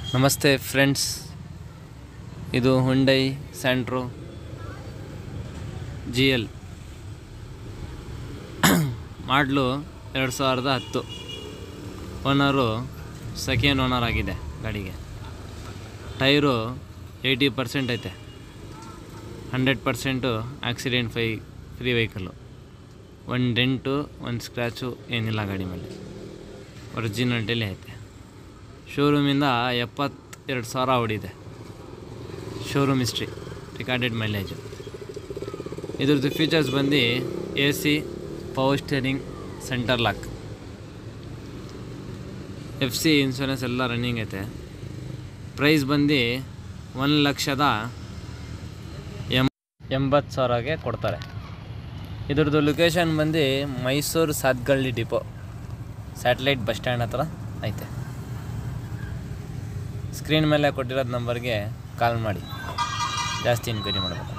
ನಮಸ್ತೆ ಫ್ರೆಂಡ್ಸ್ ಇದು Hyundai Santro G L ಮಾಡಲು ಎರಡು ಸಾವಿರದ ಹತ್ತು ಓನರು ಸೆಕೆಂಡ್ ಓನರ್ ಆಗಿದೆ ಗಾಡಿಗೆ ಟೈರು ಏಯ್ಟಿ ಪರ್ಸೆಂಟ್ ಐತೆ ಹಂಡ್ರೆಡ್ ಪರ್ಸೆಂಟು ಆಕ್ಸಿಡೆಂಟ್ ಫೈ ಫ್ರೀ ವೆಹಿಕಲ್ಲು ಒಂದು ಡೆಂಟು ಒಂದು ಸ್ಕ್ರ್ಯಾಚು ಏನಿಲ್ಲ ಗಾಡಿ ಮೇಲೆ ಒರಿಜಿನಲ್ಟಿಲಿ ಐತೆ ಶೋರೂಮಿಂದ ಎಪ್ಪತ್ತೆರಡು ಸಾವಿರ ಹೊಡಿದೆ ಶೋರೂಮ್ ಹಿಸ್ಟ್ರಿ ರಿಕಾರ್ಡೆಡ್ ಮೈಲೇಜು ಇದ್ರದ್ದು ಫೀಚರ್ಸ್ ಬಂದು A C power steering centre lock F C insurance ಎಲ್ಲ ರನ್ನಿಂಗ್ ಐತೆ ಪ್ರೈಸ್ ಬಂದು ಒಂದು ಲಕ್ಷದ ಎಂ ಎಂಬತ್ತು ಸಾವಿರಗೆ ಕೊಡ್ತಾರೆ ಇದ್ರದ್ದು ಲೊಕೇಶನ್ ಬಂದು Mysuru Sathagalli depot satellite bus stand ಹತ್ರ ಐತೆ ಸ್ಕ್ರೀನ್ ಮೇಲೆ ಕೊಟ್ಟಿರೋದು ನಂಬರ್ಗೆ ಕಾಲ್ ಮಾಡಿ ಜಾಸ್ತಿ ಇನ್ಕ್ವೈರಿ ಮಾಡಬೇಕು